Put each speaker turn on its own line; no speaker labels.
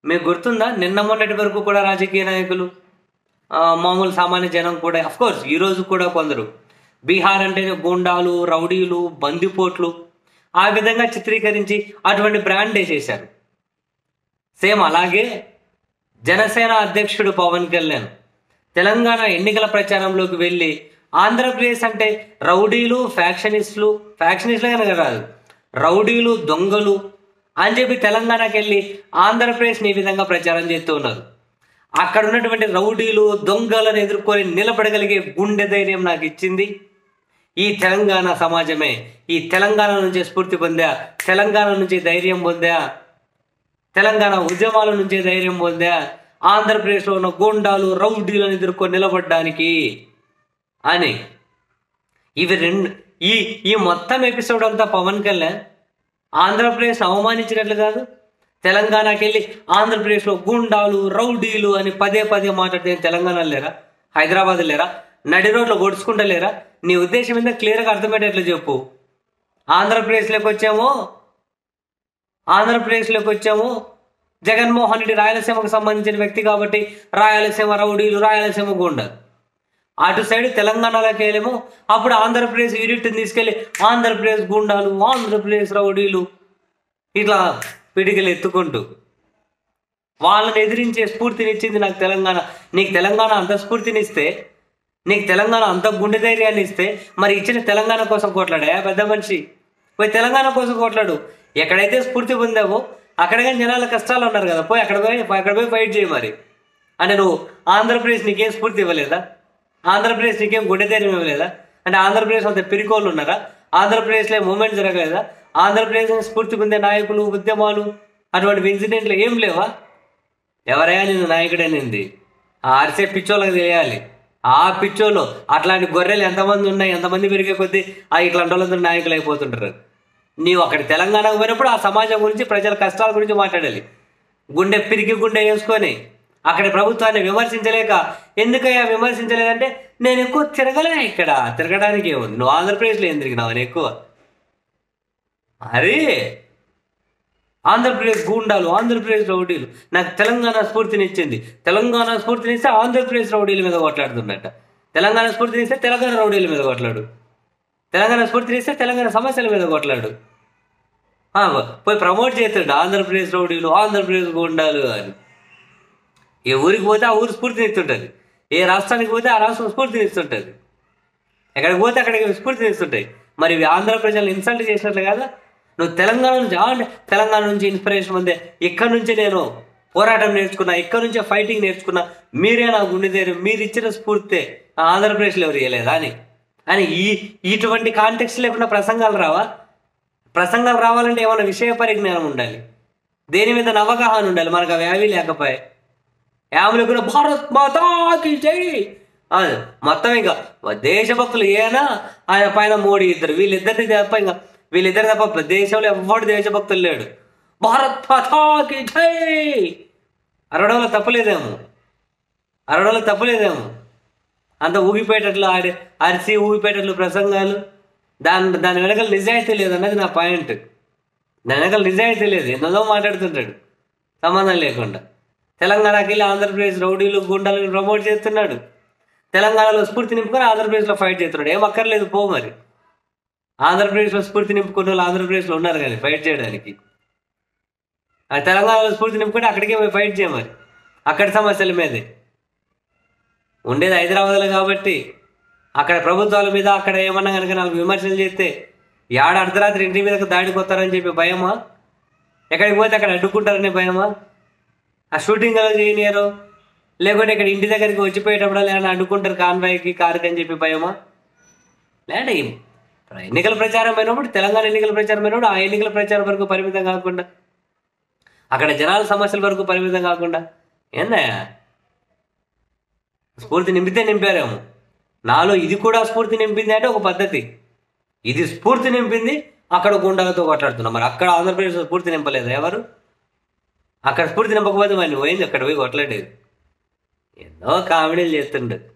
మీకు గుర్తుందా నిన్న మొన్నటి వరకు కూడా రాజకీయ నాయకులు ఆ, మామూలు సామాన్య జనం కూడా అఫ్ కోర్స్ ఈ రోజు కూడా కొందరు బీహార్ అంటే గూండాలు రౌడీలు బందిపోట్లు ఆ విధంగా చిత్రీకరించి అటువంటి బ్రాండ్ వేసేశారు సేమ్ అలాగే జనసేన అధ్యక్షుడు పవన్ కళ్యాణ్ తెలంగాణ ఎన్నికల ప్రచారంలోకి వెళ్ళి ఆంధ్రప్రదేశ్ అంటే రౌడీలు ఫ్యాక్షనిస్టులు ఫ్యాక్షనిస్టులు కనుక కాదు రౌడీలు దొంగలు అని చెప్పి తెలంగాణకి వెళ్ళి ఆంధ్రప్రదేశ్ని ఈ విధంగా ప్రచారం చేస్తూ ఉన్నారు అక్కడ ఉన్నటువంటి రౌడీలు దొంగలను ఎదుర్కొని నిలబడగలిగే గుండె ధైర్యం నాకు ఇచ్చింది ఈ తెలంగాణ సమాజమే ఈ తెలంగాణ నుంచి స్ఫూర్తి పొందా తెలంగాణ నుంచి ధైర్యం పొందా తెలంగాణ ఉద్యమాల నుంచి ధైర్యం పొందా ఆంధ్రప్రదేశ్లో ఉన్న గూండాలు రౌడీలను ఎదుర్కొని నిలబడడానికి అని ఇవి రెండు ఈ ఈ మొత్తం ఎపిసోడ్ అంతా పవన్ కళ్యాణ్ ఆంధ్రప్రదేశ్ అవమానించినట్లు కాదు తెలంగాణకి వెళ్ళి ఆంధ్రప్రదేశ్లో గూండాలు రౌడీలు అని పదే పదే మాట్లాడితే తెలంగాణ లేరా హైదరాబాద్ లేరా నడి రోడ్లో గొడుచుకుంటా లేరా నీ ఉద్దేశం ఏందో క్లియర్గా అర్థమయ్యేటట్లు చెప్పు ఆంధ్రప్రదేశ్లోకి వచ్చాము ఆంధ్రప్రదేశ్లోకి వచ్చాము జగన్మోహన్ రెడ్డి రాయలసీమకు సంబంధించిన వ్యక్తి కాబట్టి రాయలసీమ రౌడీలు రాయలసీమ గుండా అటు సైడ్ తెలంగాణలోకి వెళ్ళేమో అప్పుడు ఆంధ్రప్రదేశ్ యూనిట్ని తీసుకెళ్ళి ఆంధ్రప్రదేశ్ గుండాలు ఆంధ్రప్రదేశ్ రౌడీలు ఇట్లా పిడికలు ఎత్తుకుంటూ వాళ్ళని ఎదిరించే స్ఫూర్తినిచ్చింది నాకు తెలంగాణ నీకు తెలంగాణ అంత స్ఫూర్తినిస్తే నీకు తెలంగాణ అంత గుండె ధైర్యాన్ని ఇస్తే మరి ఇచ్చిన తెలంగాణ కోసం కొట్లాడా పెద్ద మనిషి పోయి తెలంగాణ కోసం కొట్లాడు ఎక్కడైతే స్ఫూర్తి పొందావో అక్కడ కానీ జనాల కష్టాలు ఉన్నారు కదా పోయి అక్కడ పోయి అక్కడ పోయి ఫైట్ చేయి మరి అంటే నువ్వు ఆంధ్రప్రదేశ్ నీకేం స్ఫూర్తి ఇవ్వలేదా ఆంధ్రప్రదేశ్ నీకేం గుండె ధైర్యం ఇవ్వలేదా అంటే ఆంధ్రప్రదేశ్ అంత పిరికోళ్ళు ఉన్నారా ఆంధ్రప్రదేశ్లో మూమెంట్ జరగలేదా ఆంధ్రప్రదేశ్ స్ఫూర్తి పొందే నాయకులు ఉద్యమాలు అటువంటి ఇన్సిడెంట్లు ఏం లేవా ఎవరైనా నిన్ను నాయకుడనింది ఆ అరిసే పిచ్చోళ్ళకి తెలియాలి ఆ పిచ్చోళ్ళు అట్లాంటి గొర్రెలు ఎంతమంది ఉన్నాయి ఎంతమంది పెరిగే కొద్దీ ఆ ఇట్లాంటి వాళ్ళందరూ నాయకులు అయిపోతుంటారు నీవు అక్కడ తెలంగాణకు పోయినప్పుడు ఆ సమాజం గురించి ప్రజల కష్టాల గురించి మాట్లాడాలి గుండె పిరికి గుండె వేసుకొని అక్కడ ప్రభుత్వాన్ని విమర్శించలేక ఎందుకయ్యా విమర్శించలేదంటే నేను ఎక్కువ తిరగలే ఇక్కడ తిరగడానికి ఏముంది నువ్వు ఆంధ్రప్రదేశ్లో ఏం తిరిగినావు అని ఎక్కువ అరే ఆంధ్రప్రదేశ్ గూండాలు ఆంధ్రప్రదేశ్ రౌడీలు నాకు తెలంగాణ స్ఫూర్తినిచ్చింది తెలంగాణ స్ఫూర్తినిస్తే ఆంధ్రప్రదేశ్ రౌడీల మీద కొట్లాడుతున్నట్ట తెలంగాణ స్ఫూర్తినిస్తే తెలంగాణ రౌడీల మీద కొట్లాడు తెలంగాణ స్ఫూర్తినిస్తే తెలంగాణ సమస్యల మీద కొట్లాడు ఆ, పోయి ప్రమోట్ చేస్తాడు ఆంధ్రప్రదేశ్ రౌడీలు ఆంధ్రప్రదేశ్ గూండాలు అని ఏ ఊరికి పోతే ఆ ఊరు స్ఫూర్తినిస్తుంటుంది ఏ రాష్ట్రానికి పోతే ఆ రాష్ట్రం స్ఫూర్తినిస్తుంటుంది ఎక్కడికి పోతే అక్కడికి స్ఫూర్తినిస్తుంటాయి మరి ఇవి ఆంధ్ర ప్రజలను ఇన్సల్ట్ చేసినట్లు కదా నువ్వు తెలంగాణ నుంచి ఆ, తెలంగాణ నుంచి ఇన్స్పిరేషన్ పొందే ఇక్కడ నుంచే నేను పోరాటం నేర్చుకున్నా ఇక్కడ నుంచే ఫైటింగ్ నేర్చుకున్నా మీరే నా గుండె ధైర్యం మీరు ఇచ్చిన స్ఫూర్తే ఆ ఆంధ్రప్రదేశ్లో ఎవరు ఇవ్వలేదా అని అని ఈ ఇటువంటి కాంటెక్స్ట్ లేకుండా ప్రసంగాలు రావా ప్రసంగాలు రావాలంటే ఏమైనా విషయ పరిజ్ఞానం ఉండాలి దేని మీద అవగాహన ఉండాలి మనకు అవి అవి లేకపోయాయి ఆమెలు కూడా భారత్ మాతాకి జై అది మొత్తం ఇంకా దేశభక్తులు ఏనా ఆయన పైన మోడీ ఇద్దరు వీళ్ళిద్దరిని తప్ప ఇంకా వీళ్ళిద్దరు తప్ప దేశంలో ఎవ్వడు దేశభక్తులు లేడు భారత్ మాతాకి జై అరవడంలో తప్పలేదేమో అరవడంలో తప్పలేదేమో అంత ఊగిపోయేటట్లు ఆడి అరిసి ఊగిపోయేటట్లు ప్రసంగాలు దాని దాని వెనకాల నిజాయితీ లేదన్నది నా పాయింట్ దాని వెనకాల నిజాయితీ లేదు ఎన్నో మాట్లాడుతుంటాడు సంబంధం లేకుండా తెలంగాణకి వెళ్ళి ఆంధ్రప్రదేశ్ రౌడీలు గుండాలను ప్రమోట్ చేస్తున్నాడు తెలంగాణలో స్ఫూర్తి నింపుకొని ఆంధ్రప్రదేశ్లో ఫైట్ చేస్తున్నాడు ఏం అక్కర్లేదు పో మరి ఆంధ్రప్రదేశ్లో స్ఫూర్తి నింపుకున్న వాళ్ళు ఆంధ్రప్రదేశ్లో ఉన్నారు కానీ ఫైట్ చేయడానికి ఆ తెలంగాణలో స్ఫూర్తి నింపుకుంటే అక్కడికే పోయి ఫైట్ చేయమరి అక్కడి సమస్యల మీదే ఉండేది హైదరాబాద్లో కాబట్టి అక్కడ ప్రభుత్వాల మీద అక్కడ ఏమన్నా కనుక నాలుగు విమర్శలు చేస్తే ఏడ అర్ధరాత్రి ఇంటి మీదకి దాడికి వస్తారని చెప్పి భయమా ఎక్కడికి పోతే అక్కడ అడ్డుకుంటారనే భయమా ఆ షూటింగ్ ఎలా చేయనియరు లేకుంటే ఇక్కడ ఇంటి దగ్గరికి వచ్చిపోయేటప్పుడు లేదంటే అడ్డుకుంటారు కాన్వాయ్కి కారుకి అని చెప్పి భయమా లేదంటే ఎన్నికల ప్రచారం అయినప్పుడు తెలంగాణ ఎన్నికల ప్రచారం అయినప్పుడు ఆ ఎన్నికల ప్రచారం వరకు పరిమితం కాకుండా అక్కడ జనాల సమస్యల వరకు పరిమితం కాకుండా ఏందా స్ఫూర్తి నింపితే నింపారేమో నాలో ఇది కూడా స్ఫూర్తి నింపింది అంటే ఒక పద్ధతి ఇది స్ఫూర్తి నింపింది అక్కడ గుండాలతో కొట్లాడుతున్నాం మరి అక్కడ ఆంధ్రప్రదేశ్ స్ఫూర్తి నింపలేదు ఎవరు అక్కడ స్ఫూర్తి నింపకపోతే మరి నువ్వు పోయింది అక్కడ పోయి కొట్లాడేది ఎన్నో కామెడీలు చేస్తుండే